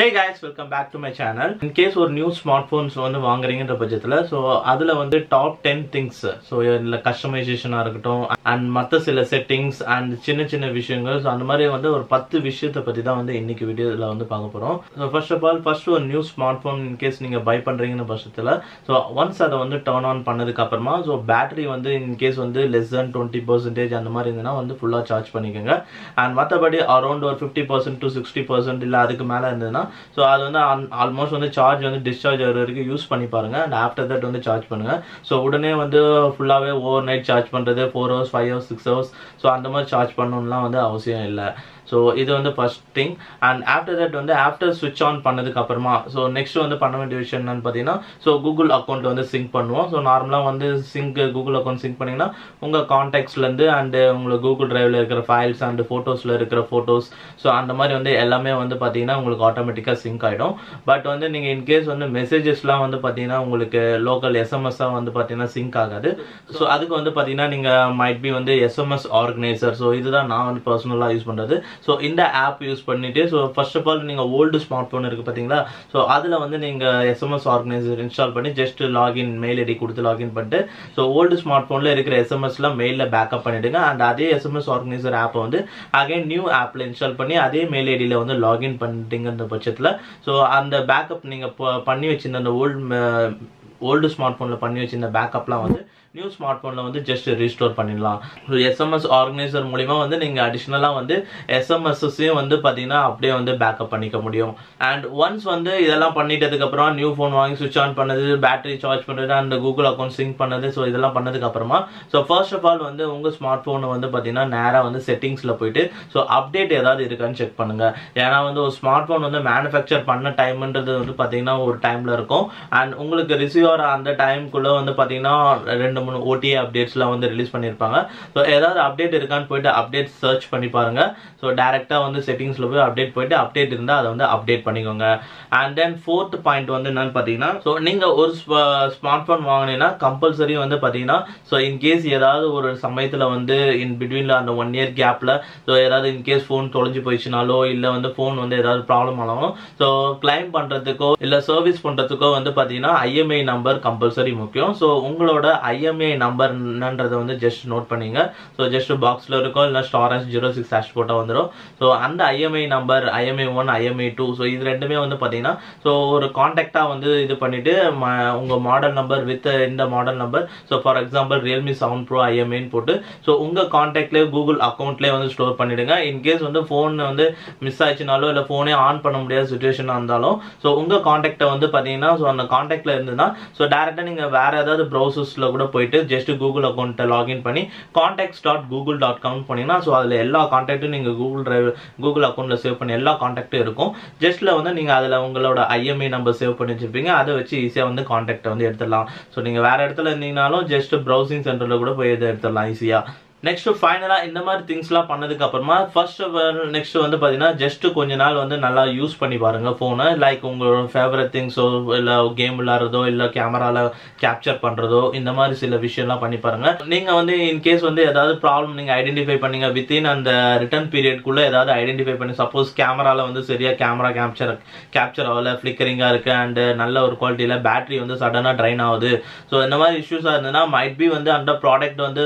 hey guys welcome back to my channel in case ஒரு new smart phones வந்து வாங்குறீங்கன்ற பட்சத்தில் ஸோ அதில் வந்து டாப் டென் திங்ஸ் ஸோ இதில் கஸ்டமைசேஷனாக இருக்கட்டும் அண்ட் மற்ற சில செட்டிங்ஸ் அண்ட் சின்ன சின்ன விஷயங்கள் ஸோ அந்த மாதிரி வந்து ஒரு பத்து விஷயத்தை பற்றி தான் வந்து இன்னைக்கு வீடியோவில் வந்து பார்க்க போகிறோம் so first of all first ஒரு new smart phone in case நீங்கள் பை பண்ணுறீங்கன்ற பட்சத்தில் ஸோ ஒன்ஸ் அதை வந்து டர்ன் ஆன் பண்ணதுக்கு அப்புறமா ஸோ பேட்டரி வந்து இன் கேஸ் வந்து லெஸ் தென் டுவெண்ட்டி பர்சன்டேஜ் அந்த மாதிரி இருந்ததுன்னா வந்து ஃபுல்லாக சார்ஜ் பண்ணிக்கோங்க அண்ட் மற்றபடி அரௌண்ட் ஒரு fifty percent to sixty percent இல்லை அதுக்கு மேலே இருந்ததுன்னா ஸோ அது வந்து ஆல்மோஸ்ட் வந்து சார்ஜ் வந்து டிஸ்சார்ஜ் ஆகிற வரைக்கும் யூஸ் பண்ணி பாருங்க அண்ட் ஆஃப்டர் தட் வந்து சார்ஜ் பண்ணுங்க ஸோ உடனே வந்து ஃபுல்லாகவே ஓவர் நைட் சார்ஜ் பண்ணுறது four hours five hours six hours so அந்த மாதிரி சார்ஜ் பண்ணணும்லாம் வந்து அவசியம் இல்லை ஸோ இது வந்து first thing and after that வந்து ஆஃப்டர் சுவிச் ஆன் பண்ணதுக்கு அப்புறமா ஸோ நெக்ஸ்ட் வந்து பண்ண வேண்டிய விஷயம் என்னன்னு பார்த்தீங்கன்னா ஸோ கூகுள் அக்கௌண்ட் வந்து சிங்க் பண்ணுவோம் ஸோ நார்மலாக வந்து சிங்க் கூகுள் அக்கௌண்ட் சிங்க் பண்ணிங்கன்னா உங்கள் கான்டாக்ட்ஸ்லேருந்து அண்டு உங்களுக்கு கூகுள் டிரைவில் இருக்கிற ஃபைல்ஸ் அண்ட் ஃபோட்டோஸில் இருக்கிற ஃபோட்டோஸ் ஸோ அந்த மாதிரி வந்து எல்லாமே வந்து பார்த்தீங்கன்னா உங்களுக்கு ஆட்டோமேட்டிக்காக சிங்க் ஆகிடும் பட் வந்து நீங்கள் இன்கேஸ் வந்து மெசேஜஸ்லாம் வந்து பார்த்தீங்கன்னா உங்களுக்கு லோக்கல் எஸ்எம்எஸ்ஸாக வந்து பார்த்தீங்கன்னா சிங்க் ஆகாது ஸோ அதுக்கு வந்து பார்த்தீங்கன்னா நீங்கள் மைட் பி வந்து எஸ்எம்எஸ் ஆர்கனைசர் ஸோ இதுதான் நான் வந்து பர்சனலாக யூஸ் பண்ணுறது ஸோ இந்த ஆப் யூஸ் பண்ணிட்டு ஸோ ஃபர்ஸ்ட் ஆஃப் ஆல் நீங்கள் ஓல்டு ஸ்மார்ட் ஃபோன் இருக்குது பார்த்தீங்களா ஸோ அதில் வந்து நீங்கள் எஸ்எம்எஸ் ஆர்கனைசர் இன்ஸ்டால் பண்ணி ஜஸ்ட் லாகின் மெயில் ஐடி கொடுத்து லாகின் பண்ணிட்டு ஸோ ஓல்டு ஸ்மார்ட் ஃபோனில் இருக்கிற எஸ்எம்எஸ்லாம் மெயிலில் பேக்கப் பண்ணிவிடுங்க அண்ட் அதே எஸ்எம்எஸ் ஆர்கனைசர் ஆப்பை வந்து அகைன் நியூ ஆப்பில் இன்ஸ்டால் பண்ணி அதே மெயில் ஐடியில் வந்து லாகின் பண்ணிட்டீங்கன்ற பட்சத்தில் ஸோ அந்த பேக்கப் நீங்கள் பண்ணி வச்சிருந்த அந்த ஓல்டு ஓல்டு ஸ்மார்ட் ஃபோனில் பண்ணி வச்சிருந்த பேக்கப்லாம் வந்து நியூ ஸ்மார்ட் ஃபோனில் வந்து ஜஸ்ட் ரீஸ்டோர் பண்ணிடலாம் ஸோ எஸ்எம்எஸ் ஆர்கனைசர் மூலிமா வந்து நீங்கள் அடிஷ்னலாக வந்து எஸ்எம்எஸ்ஸையும் வந்து பார்த்தீங்கன்னா அப்படியே வந்து பேக்கப் பண்ணிக்க முடியும் அண்ட் ஒன்ஸ் வந்து இதெல்லாம் பண்ணிட்டதுக்கப்புறம் நியூ ஃபோன் வாங்கி சுவிச் ஆன் பண்ணது பேட்டரி சார்ஜ் பண்ணுறது அண்ட் கூகுள் அக்கௌண்ட் சிங்க் பண்ணது ஸோ இதெல்லாம் பண்ணதுக்கப்புறமா ஸோ ஃபர்ஸ்ட் ஆஃப் ஆல் வந்து உங்கள் ஸ்மார்ட் ஃபோனை வந்து பார்த்தீங்கன்னா நேராக வந்து செட்டிங்ஸில் போயிட்டு ஸோ அப்டேட் ஏதாவது இருக்கான்னு செக் பண்ணுங்கள் ஏன்னா வந்து ஒரு ஸ்மார்ட் ஃபோன் வந்து மேனுஃபேக்சர் பண்ண டைம்ன்றது வந்து பார்த்தீங்கன்னா ஒரு டைமில் இருக்கும் அண்ட் உங்களுக்கு ரிசீவ் ஆகிற அந்த டைம்குள்ளே வந்து பார்த்தீங்கன்னா ரெண்டு மூணு ஓடிஏ அப்டேட்ஸ்லாம் வந்து ரிலீஸ் பண்ணியிருப்பாங்க ஸோ ஏதாவது அப்டேட் இருக்கான்னு போயிட்டு அப்டேட் சர்ச் பண்ணி பாருங்க ஸோ டேரெக்டாக வந்து செட்டிங்ஸில் போய் அப்டேட் போயிட்டு அப்டேட் இருந்தால் அதை வந்து அப்டேட் பண்ணிக்கோங்க அண்ட் தென் ஃபோர்த் பாயிண்ட் வந்து என்னன்னு பார்த்தீங்கன்னா ஸோ நீங்கள் ஒரு ஸ்மார்ட் ஃபோன் வாங்கினீங்கன்னா கம்பல்சரி வந்து பார்த்தீங்கன்னா ஸோ இன்கேஸ் ஏதாவது ஒரு சமயத்தில் வந்து இன் பிட்வீனில் அந்த ஒன் இயர் கேப்பில் ஸோ ஏதாவது இன்கேஸ் ஃபோன் தொலைஞ்சு போயிடுச்சுனாலோ இல்லை வந்து ஃபோன் வந்து ஏதாவது ப்ராப்ளம் ஆனாலும் ஸோ கிளைம் பண்ணுறதுக்கோ இல்லை சர்வீஸ் பண்ணுறதுக்கோ வந்து பார்த்தீங்கன்னா ஐஎம்ஐ நம்பர் கம்பல்சரி முக்கியம் ஸோ உங்களோட ஐஎம்ஐ நம்பர் என்னன்றதை வந்து ஜஸ்ட் நோட் பண்ணிங்க ஸோ ஜஸ்ட் பாக்ஸில் இருக்கும் இல்லை ஸ்டாரஸ் ஜீரோ சிக்ஸ் ஹேஷ் போட்டால் வந்துடும் ஸோ அந்த IMEI number IMEI one IMEI two so இது ரெண்டுமே வந்து பார்த்தீங்கன்னா ஸோ ஒரு காண்டாக்டாக வந்து இது பண்ணிவிட்டு உங்கள் மாடல் நம்பர் வித் இந்த model number so for example Realme seven pro ஐஎம்ஐன்னு போட்டு ஸோ உங்கள் காண்டாக்ட்லேயே கூகுள் அக்கௌண்ட்லேயே வந்து ஸ்டோர் பண்ணிவிடுங்க இன்கேஸ் வந்து ஃபோன் வந்து மிஸ் ஆயிடுச்சுனாலோ இல்லை ஃபோனே ஆன் பண்ண முடியாத சுச்சுவேஷனாக இருந்தாலும் ஸோ உங்கள் காண்டாக்டை வந்து பார்த்தீங்கன்னா ஸோ அந்த காண்டாக்டில் இருந்ததுன்னா ஸோ டேரெக்டாக நீங்கள் வேறு ஏதாவது ப்ரௌசர்ஸில் கூட போயிட்டு ஜஸ்ட் கூகுள் அக்கௌண்ட்டை லாகின் பண்ணி contacts dot Google dot com பண்ணிங்கன்னா ஸோ அதில் எல்லா காண்டாக்ட்டும் நீங்கள் கூகுள் டிரைவ் கூகுள் அக்கௌண்ட்டில் சேவ் பண்ணி எல்லா காண்டாக்டும் இருக்கும் ஜஸ்ட்டில் வந்து நீங்கள் அதில் உங்களோட ஐஎம்ஐ நம்பர் சேவ் பண்ணி வச்சிருப்பீங்க அதை வச்சு ஈஸியாக வந்து காண்டாக்டை வந்து எடுத்துடலாம் ஸோ நீங்கள் வேறு இடத்துல இருந்தீங்கனாலும் ஜஸ்ட் ப்ரௌசிங் சென்டரில் கூட போய் இதை எடுத்துடலாம் ஈஸியாக நெக்ஸ்ட் ஃபைனலாக இந்த மாதிரி திங்ஸ்லாம் பண்ணதுக்கு அப்புறமா ஃபர்ஸ்ட் நெக்ஸ்ட் வந்து பார்த்தீங்கன்னா ஜஸ்ட் கொஞ்ச நாள் வந்து நல்லா யூஸ் பண்ணி பாருங்க ஃபோனை லைக் உங்களோட ஃபேவரட் திங்ஸோ இல்லை கேம் விளாட்றதோ இல்லை கேமராவில் கேப்சர் பண்ணுறதோ இந்த மாதிரி சில விஷயம்லாம் பண்ணி பாருங்க நீங்கள் வந்து இன்கேஸ் வந்து ஏதாவது ப்ராப்ளம் நீங்கள் ஐடென்டிஃபை பண்ணீங்க வித்தின் அந்த ரிட்டர்ன் பீரியட்குள்ளே ஏதாவது ஐடென்டிஃபை பண்ணி சப்போஸ் கேமராவில் வந்து சரியாக கேமரா கேப்சர் கேப்சர் ஆகல ஃப்ளிக்கரிங்காக இருக்குது அண்டு நல்ல ஒரு குவாலிட்டியில் பேட்டரி வந்து சடனாக ட்ரைன் ஆகுது ஸோ இந்த மாதிரி இஷ்யூஸாக இருந்ததுன்னா மைட் பி வந்து அந்த ப்ராடக்ட் வந்து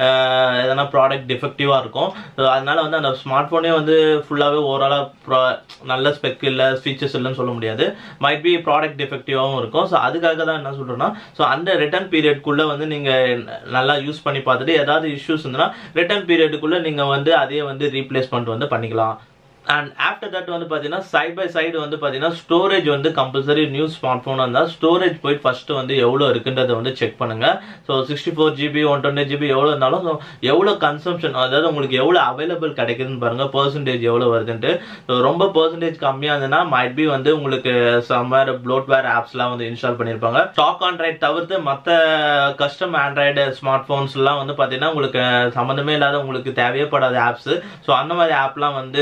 எதனா ப்ராடக்ட் டிஃபெக்டிவாக இருக்கும் ஸோ அதனால வந்து அந்த ஸ்மார்ட் ஃபோனே வந்து ஃபுல்லாகவே ஓவராலாக நல்ல ஸ்பெக் இல்லை ஃபீச்சர்ஸ் இல்லைன்னு சொல்ல முடியாது மைட் பி ப்ராடக்ட் டிஃபெக்டிவாகவும் இருக்கும் ஸோ அதுக்காக தான் என்ன சொல்கிறேன்னா ஸோ அந்த ரிட்டர்ன் பீரியட்குள்ளே வந்து நீங்கள் நல்லா யூஸ் பண்ணி பார்த்துட்டு ஏதாவது இஷ்யூஸ் இருந்ததுன்னா ரிட்டர்ன் பீரியடுக்குள்ளே நீங்கள் வந்து அதே வந்து ரீப்ளேஸ்மெண்ட் வந்து பண்ணிக்கலாம் அண்ட் ஆஃப்டர் தட் வந்து பார்த்தீங்கன்னா சைட் பை சைடு வந்து பார்த்தீங்கன்னா ஸ்டோரேஜ் வந்து கம்பல்சரி நியூ ஸ்மார்ட் ஃபோனாக இருந்தால் ஸ்டோரேஜ் போயிட்டு ஃபஸ்ட்டு வந்து எவ்வளோ இருக்குன்றதை வந்து செக் பண்ணுங்க so sixty four GB one twenty GB எவ்வளோ இருந்தாலும் ஸோ எவ்வளோ கன்சம்ஷன் அதாவது உங்களுக்கு எவ்வளோ அவைலபிள் கிடைக்குதுன்னு பாருங்க பர்சன்டேஜ் எவ்வளோ வருதுன்ட்டு ஸோ ரொம்ப பர்சன்டேஜ் கம்மியாக இருந்ததுன்னா மைட் பி வந்து உங்களுக்கு சம்வேர் ப்ளோட்வேர் ஆப்ஸ்லாம் வந்து இன்ஸ்டால் பண்ணியிருப்பாங்க ஸ்டாக் ஆண்ட்ராய்ட் தவிர்த்து மற்ற கஸ்டம் ஆண்ட்ராய்டு ஸ்மார்ட் ஃபோன்ஸ்லாம் வந்து பார்த்தீங்கன்னா உங்களுக்கு சம்மந்தமே இல்லாத உங்களுக்கு தேவையப்படாத ஆப்ஸ் ஸோ அந்த மாதிரி ஆப்லாம் வந்து ஆப்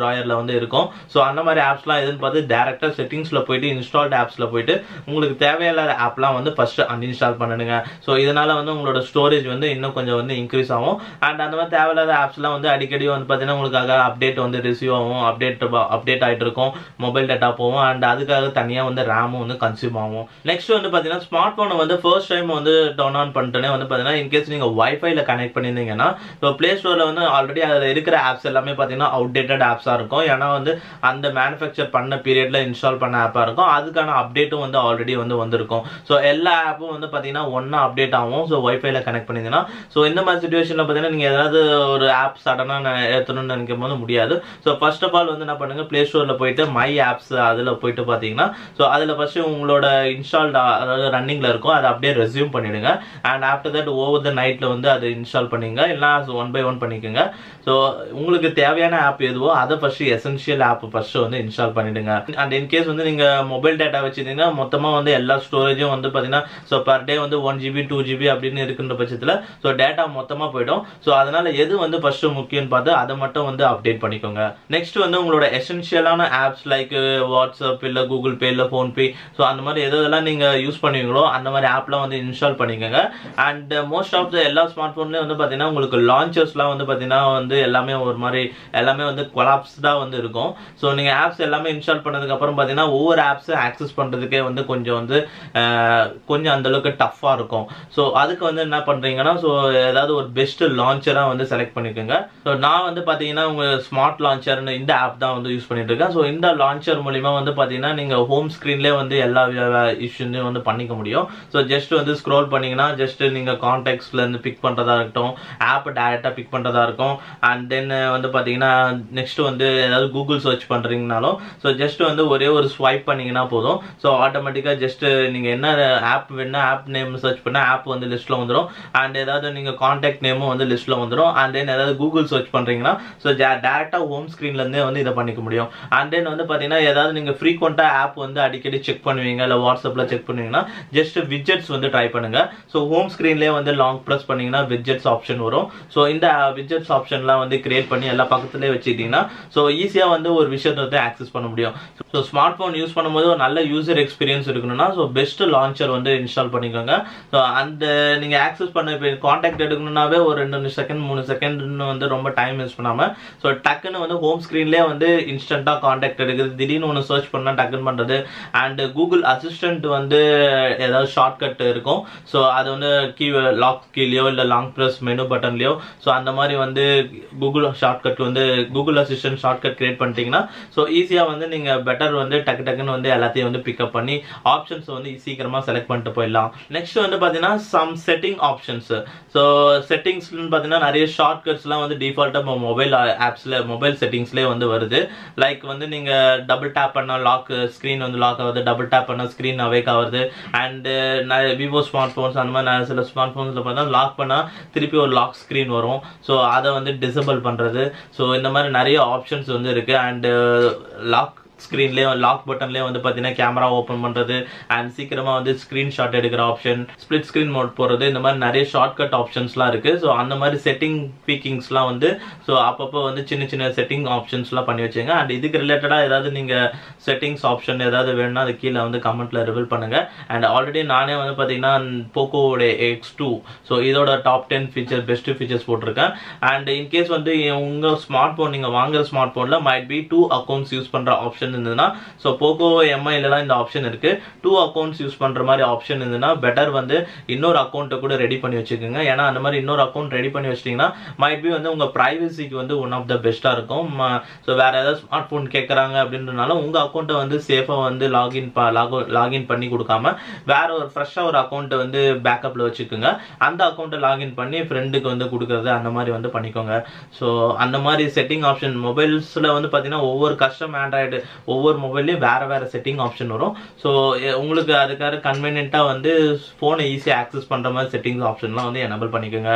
ட்ராயரில் வந்து இருக்கும் ஸோ அந்த மாதிரி ஆப்ஸ்லாம் எதுன்னு பார்த்து டேரெக்டாக செட்டிங்ஸில் போயிட்டு இன்ஸ்டால்ட் ஆப்ஸில் போயிட்டு உங்களுக்கு தேவையில்லாத ஆப்லாம் வந்து ஃபஸ்ட்டு அன்இன்ஸ்டால் பண்ணுங்க ஸோ இதனால் வந்து உங்களோட ஸ்டோரேஜ் வந்து இன்னும் கொஞ்சம் வந்து இன்க்ரீஸ் ஆகும் அண்ட் அந்த மாதிரி தேவையில்லாத ஆப்ஸ்லாம் வந்து அடிக்கடி வந்து பார்த்தீங்கன்னா உங்களுக்காக அப்டேட் வந்து ரிசீவ் ஆகும் அப்டேட் அப்டேட் ஆகிட்டு இருக்கும் மொபைல் டேட்டா போகும் அண்ட் அதுக்காக தனியாக வந்து ரேமும் வந்து கன்சியூம் ஆகும் நெக்ஸ்ட் வந்து பார்த்தீங்கன்னா ஸ்மார்ட் ஃபோனை வந்து ஃபர்ஸ்ட் டைம் வந்து டவுன் ஆன் பண்ணிட்டோன்னே வந்து பார்த்தீங்கன்னா இன்கேஸ் நீங்கள் வைஃபைல கனெக்ட் பண்ணியிருந்தீங்கன்னா இப்போ ப்ளே ஸ்டோரில் வந்து ஆல்ரெடி அதில் இருக்கிற ஆப்ஸ் எல்லாமே பார்த்தீங்கன்னா அவுடேட்டட் ஆப்ஸாக இருக்கும் ஏன்னா வந்து அந்த மேனுஃபேக்சர் பண்ண பீரியட்ல இன்ஸ்டால் பண்ண ஆப்பாக இருக்கும் அதுக்கான அப்டேட்டும் வந்து ஆல்ரெடி வந்து வந்திருக்கும் ஸோ எல்லா ஆப்பும் வந்து பார்த்தீங்கன்னா ஒன்றா அப்டேட் ஆகும் ஸோ வைஃபைல கனெக்ட் பண்ணிங்கன்னா ஸோ இந்த மாதிரி சுச்சுவேஷனில் பார்த்தீங்கன்னா நீங்கள் ஏதாவது ஒரு ஆப் சடனாக ஏற்றணும்னு நினைக்கும் போது முடியாது ஸோ ஃபர்ஸ்ட் ஆஃப் ஆல் வந்து என்ன பண்ணுங்க ப்ளே ஸ்டோரில் போயிட்டு மை ஆப்ஸ் அதில் போயிட்டு பார்த்தீங்கன்னா ஸோ அதில் ஃபர்ஸ்ட் உங்களோட இன்ஸ்டால்ட் அதாவது ரன்னிங்கில் இருக்கும் அதை அப்படியே ரெஸ்யூம் பண்ணிடுங்க and after that over the நைட்டில் வந்து அதை இன்ஸ்டால் பண்ணிங்க இல்லை ஒன் பை ஒன் பண்ணிக்கோங்க ஸோ உங்களுக்கு தேவையான ஆப் எதுவோ அதை ஃபர்ஸ்ட் எசென்ஷியல் ஆப் ஃபர்ஸ்ட் வந்து இன்ஸ்டால் பண்ணிடுங்க அண்ட் இன்கேஸ் வந்து நீங்கள் மொபைல் டேட்டா வச்சிருந்தீங்கன்னா மொத்தமாக வந்து எல்லா ஸ்டோரேஜும் வந்து பார்த்தீங்கன்னா ஸோ பர் டே வந்து ஒன் ஜிபி டூ ஜிபி அப்படின்னு இருக்கின்ற பட்சத்தில் ஸோ டேட்டா மொத்தமாக போயிடும் ஸோ அதனால எது வந்து ஃபர்ஸ்ட் முக்கியம்னு பார்த்து அதை மட்டும் வந்து அப்டேட் பண்ணிக்கோங்க நெக்ஸ்ட் வந்து உங்களோட எசென்ஷியலான ஆப்ஸ் லைக் வாட்ஸ்அப் இல்லை கூகுள் பே இல்லை ஃபோன்பே ஸோ அந்த மாதிரி எதெல்லாம் நீங்கள் யூஸ் பண்ணுவீங்களோ அந்த மாதிரி ஆப்லாம் வந்து இன்ஸ்டால் பண்ணிக்கோங்க அண்ட் மோஸ்ட் ஆஃப் த எல்லா ஸ்மார்ட் ஃபோன்லேயும் வந்து பார்த்தீங்கன்னா உங்களுக்கு லான்ச்சர்ஸ்லாம் வந்து பார்த்தீங்கன்னா வந்து எல்லாமே ஒரு மாதிரி எல்லாமே வந்து கொலாப்ஸ்டாக வந்து இருக்கும் ஸோ நீங்கள் ஆப்ஸ் எல்லாமே இன்ஸ்டால் பண்ணதுக்கு அப்புறம் பார்த்தீங்கன்னா ஒவ்வொரு ஆப்ஸை ஆக்சஸ் பண்ணுறதுக்கே வந்து கொஞ்சம் வந்து அஹ், கொஞ்சம் அந்த அளவுக்கு டஃப்பாக இருக்கும் ஸோ அதுக்கு வந்து என்ன பண்ணுறீங்கன்னா ஸோ ஏதாவது ஒரு பெஸ்ட் லான்ச்சராக வந்து செலக்ட் பண்ணிக்கோங்க ஸோ நான் வந்து பார்த்தீங்கன்னா உங்கள் ஸ்மார்ட் லான்ச்சர்னு இந்த ஆப் தான் வந்து யூஸ் பண்ணிட்டு இருக்கேன் ஸோ இந்த லான்ச்சர் மூலிமா வந்து பார்த்தீங்கன்னா நீங்கள் ஹோம் ஸ்க்ரீன்லேயே வந்து எல்லா இஷ்யூஸையும் வந்து பண்ணிக்க முடியும் ஸோ ஜஸ்ட் வந்து ஸ்க்ரோல் பண்ணீங்கன்னா ஜஸ்ட் நீங்கள் கான்டாக்ட்ஸ்ல இருந்து பிக் பண்ணுறதா இருக்கட்டும் ஆப் டேரெக்டாக பிக் பண்ணுறதா இருக்கும் அண்ட் தென் வந்து பார்த்தீங்கன்னா நெக்ஸ்ட் வந்து ஏதாவது கூகுள் சர்ச் பண்ணுறீங்கனாலும் ஸோ ஜஸ்ட் வந்து ஒரே ஒரு ஸ்வைப் பண்ணீங்கன்னா போதும் ஸோ ஆட்டோமேட்டிக்காக ஜஸ்ட் நீங்கள் என்ன ஆப் வேணா ஆப் நேம் சர்ச் பண்ணால் ஆப் வந்து லிஸ்ட்டில் வந்துடும் அண்ட் ஏதாவது நீங்கள் கான்டாக்ட் நேமும் வந்து லிஸ்ட்டில் வந்துடும் அண்ட் தென் ஏதாவது கூகுள் சர்ச் பண்ணுறீங்கன்னா ஸோ டேரெக்டாக ஹோம் ஸ்க்ரீன்லேருந்தே வந்து இதை பண்ணிக்க முடியும் அண்ட் தென் வந்து பார்த்தீங்கன்னா ஏதாவது நீங்கள் ஃப்ரீக்வெண்ட்டாக ஆப் வந்து அடிக்கடி செக் பண்ணுவீங்க இல்லை வாட்ஸ்அப்பில் செக் பண்ணுவீங்கன்னா ஜஸ்ட் விஜெட்ஸ் வந்து ட்ரை பண்ணுங்க ஸோ ஹோம் ஸ்க்ரீன்லேயே வந்து லாங் ப்ரெஸ் பண்ணீங்கன்னா விஜெட்ஸ் ஆப்ஷன் வரும் ஸோ இந்த விஜெட்ஸ் ஆப்ஷன்லாம் வந்து கிரியேட் பண்ணி எல்லா பக்கத்துலேயே வச்சுக்கிட்டீங்கன்னா ஸோ ஈஸியாக வந்து ஒரு விஷயத்தை வந்து ஆக்சஸ் பண்ண முடியும் ஸோ ஸ்மார்ட் ஃபோன் யூஸ் பண்ணும்போது ஒரு நல்ல யூசர் எக்ஸ்பீரியன்ஸ் இருக்கணும்னா ஸோ பெஸ்ட் லான்ச்சர் வந்து இன்ஸ்டால் பண்ணிக்கோங்க ஸோ அந்த நீங்கள் ஆக்சஸ் பண்ண இப்போ காண்டாக்ட் எடுக்கணும்னாவே ஒரு ரெண்டு செகண்ட் மூணு செகண்ட்னு வந்து ரொம்ப டைம் யூஸ் பண்ணாமல் ஸோ டக்குன்னு வந்து ஹோம் ஸ்க்ரீன்லேயே வந்து இன்ஸ்டண்ட்டாக காண்டாக்ட் எடுக்குது திடீர்னு ஒன்று சர்ச் பண்ணால் டக்குன்னு பண்ணுறது அண்ட் கூகுள் அசிஸ்டன்ட் வந்து ஏதாவது ஷார்ட்கட் இருக்கும் ஸோ அது வந்து கீ லாக் கீழயோ இல்லை லாங் ப்ரெஸ் மெனு பட்டன்லையோ ஸோ அந்த மாதிரி வந்து கூகுள் ஷார்ட்கட் வந்து கூகுள் அசிஸ்டன்ட் ஷார்ட்கட் கிரியேட் பண்ணிட்டீங்கன்னா ஸோ ஈஸியாக வந்து நீங்கள் பெட்டர் வந்து டக்கு டக்குன்னு வந்து எல்லாத்தையும் வந்து பிக்கப் பண்ணி ஆப்ஷன்ஸ் வந்து சீக்கிரமாக செலக்ட் பண்ணிட்டு போயிடலாம் நெக்ஸ்ட் வந்து பார்த்தீங்கன்னா சம் செட்டிங் ஆப்ஷன்ஸ் ஸோ செட்டிங்ஸ்னு பார்த்தீங்கன்னா நிறைய ஷார்ட்கட்ஸ்லாம் வந்து டிஃபால்ட்டாக மொபைல் ஆப்ஸில் மொபைல் செட்டிங்ஸ்லேயே வந்து வருது லைக் வந்து நீங்கள் டபுள் டேப் பண்ணால் லாக் ஸ்க்ரீன் வந்து லாக் ஆகுது டபுள் டேப் பண்ணால் ஸ்க்ரீன் அவேக் ஆகுது அண்டு விவோ ஸ்மார்ட் ஃபோன்ஸ் அந்த மாதிரி நிறைய சில ஸ்மார்ட் ஃபோன்ஸில் பார்த்தா லாக் பண்ணால் திருப்பி ஒரு லாக் ஸ்க்ரீன் வரும் ஸோ அதை வந்து டிசபிள் பண்ணுறது ஸோ இந்த மாதிரி நிறைய ஆப்ஷன்ஸ் வந்து இருக்குது அண்டு லாக் ஸ்க்ரீன்லேயே லாக் பட்டன்லேயே வந்து பார்த்தீங்கன்னா கேமரா ஓப்பன் பண்ணுறது அண்ட் சீக்கிரமாக வந்து ஸ்க்ரீன்ஷாட் எடுக்கிற ஆப்ஷன் ஸ்ப்ளிட் ஸ்க்ரீன் மோட் போகிறது இந்த மாதிரி நிறைய ஷார்ட்கட் ஆப்ஷன்ஸ்லாம் இருக்குது ஸோ அந்த மாதிரி செட்டிங் பீக்கிங்ஸ்லாம் வந்து ஸோ அப்பப்போ வந்து சின்ன சின்ன செட்டிங் ஆப்ஷன்ஸ்லாம் பண்ணி வச்சுங்க அண்ட் இதுக்கு ரிலேட்டடாக ஏதாவது நீங்கள் செட்டிங்ஸ் ஆப்ஷன் ஏதாவது வேணும்னா அது கீழே வந்து கமெண்ட்டில் ரிவீல் பண்ணுங்கள் அண்ட் ஆல்ரெடி நானே வந்து பார்த்தீங்கன்னா போக்கோவோட எக்ஸ் டூ ஸோ இதோட top ten feature best features போட்டிருக்கேன் அண்ட் இன்கேஸ் வந்து உங்கள் ஸ்மார்ட் ஃபோன் நீங்கள் வாங்குற ஸ்மார்ட் ஃபோனில் might be two accounts use பண்ணுற ஆப்ஷன் இருந்ததுன்னா ஸோ போக்கோ எம்ஐலலாம் இந்த ஆப்ஷன் இருக்கு டூ அக்கௌண்ட்ஸ் யூஸ் பண்ற மாதிரி ஆப்ஷன் இருந்ததுன்னா பெட்டர் வந்து இன்னொரு அக்கௌண்ட்டை கூட ரெடி பண்ணி வச்சுக்கோங்க ஏன்னா அந்த மாதிரி இன்னொரு அக்கௌண்ட் ரெடி பண்ணி வச்சிட்டீங்கன்னா மைட் பி வந்து உங்க ப்ரைவசிக்கு வந்து ஒன் ஆஃப் த பெஸ்ட்டாக இருக்கும் ஸோ வேற ஏதாவது ஸ்மார்ட் ஃபோன் கேட்குறாங்க அப்படின்றனால உங்க அக்கௌண்ட்டை வந்து சேஃபாக வந்து லாகின் லாகின் பண்ணி கொடுக்காம வேற ஒரு ஃப்ரெஷ்ஷாக ஒரு அக்கௌண்ட்டை வந்து பேக்கப்ல வச்சுக்கோங்க அந்த அக்கௌண்ட்டை லாகின் பண்ணி ஃப்ரெண்டுக்கு வந்து கொடுக்கறது அந்த மாதிரி வந்து பண்ணிக்கோங்க ஸோ அந்த மாதிரி செட்டிங் ஆப்ஷன் மொபைல்ஸில் வந்து பார்த்தீங்கன்னா ஒவ்வொரு கஸ்டம் ஆண்ட்ராய்டு ஒவ்வொரு மொபைல்லையும் வேற வேற செட்டிங் ஆப்ஷன் வரும் ஸோ உங்களுக்கு அதுக்காக கன்வீனியன்ட்டாக வந்து ஃபோனை ஈஸியாக ஆக்சஸ் பண்ணுற மாதிரி செட்டிங்ஸ் ஆப்ஷன்லாம் வந்து எனபிள் பண்ணிக்கோங்க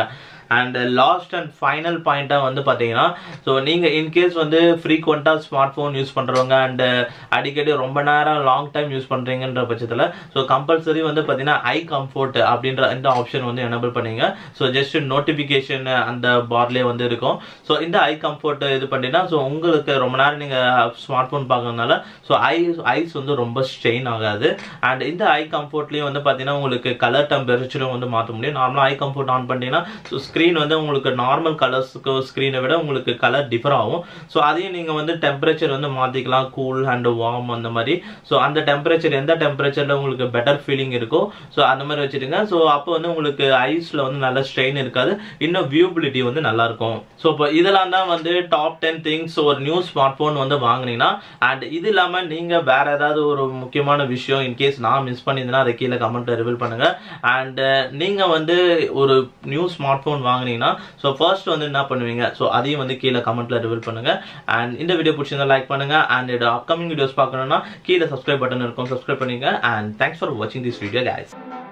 அண்ட் லாஸ்ட் அண்ட் ஃபைனல் பாயிண்ட்டாக வந்து பார்த்தீங்கன்னா ஸோ நீங்கள் இன்கேஸ் வந்து ஃப்ரீக்வெண்ட்டாக ஸ்மார்ட் ஃபோன் யூஸ் பண்ணுறவங்க அண்ட் அடிக்கடி ரொம்ப நேரம் லாங் டைம் யூஸ் பண்ணுறீங்கன்ற பட்சத்தில் ஸோ கம்பல்சரி வந்து பார்த்தீங்கன்னா ஐ கம்ஃபோர்ட் அப்படின்ற இந்த ஆப்ஷன் வந்து எனபிள் பண்ணீங்க ஸோ ஜஸ்ட் நோட்டிஃபிகேஷன் அந்த பார்லேயே வந்து இருக்கும் ஸோ இந்த ஐ கம்ஃபோர்ட் இது பண்ணினா ஸோ உங்களுக்கு ரொம்ப நேரம் நீங்கள் ஸ்மார்ட் ஃபோன் பார்க்கறதுனால ஸோ ஐ ஐஸ் வந்து ரொம்ப ஸ்ட்ரெயின் ஆகாது அண்ட் இந்த ஐ கம்ஃபோர்ட்லேயும் வந்து பார்த்தீங்கன்னா உங்களுக்கு கலர் டெம்பரேச்சரும் வந்து மாற்ற முடியும் நார்மலாக ஐ கம்ஃபோர்ட் ஆன் பண்ணிட்டீங்கன்னா ஸோ ஸ்க்ரீன் வந்து உங்களுக்கு நார்மல் கலர்ஸுக்கு ஸ்க்ரீனை விட உங்களுக்கு கலர் டிஃபர் ஆகும் ஸோ அதையும் நீங்கள் வந்து டெம்பரேச்சர் வந்து மாற்றிக்கலாம் கூல் அண்ட் வார்ம் அந்த மாதிரி ஸோ அந்த டெம்பரேச்சர் எந்த டெம்பரேச்சரில் உங்களுக்கு பெட்டர் ஃபீலிங் இருக்கோ ஸோ அந்த மாதிரி வச்சுருங்க ஸோ அப்போ வந்து உங்களுக்கு ஐஸில் வந்து நல்ல ஸ்ட்ரெயின் இருக்காது இன்னும் வியூபிலிட்டி வந்து நல்லா இருக்கும் ஸோ இப்போ இதெல்லாம் தான் வந்து டாப் டென் திங்ஸ் ஒரு நியூ ஸ்மார்ட் ஃபோன் வந்து வாங்குனீங்கன்னா அண்ட் இது இல்லாமல் நீங்கள் வேற ஏதாவது ஒரு முக்கியமான விஷயம் இன்கேஸ் நான் மிஸ் பண்ணியிருந்தேன்னா அதை கீழே கமெண்ட்டில் ரிவீல் பண்ணுங்க அண்ட் நீங்கள் வந்து ஒரு நியூ ஸ்மார்ட் ஃபோன் வாங்குனீங்கன்னா ஸோ ஃபர்ஸ்ட் வந்து என்ன பண்ணுவீங்க ஸோ அதையும் வந்து கீழே கமெண்ட்டில் ரிவீல் பண்ணுங்க அண்ட் இந்த வீடியோ பிடிச்சிருந்தா லைக் பண்ணுங்க அண்ட் இதோட அப்கமிங் வீடியோஸ் பார்க்கணும்னா கீழே சப்ஸ்கிரைப் பட்டன் இருக்கும் சப்ஸ்கிரைப் பண்ணிங்க அண்ட் தேங்க்ஸ் ஃபார் வாட்சிங் திஸ் வீடியோ guys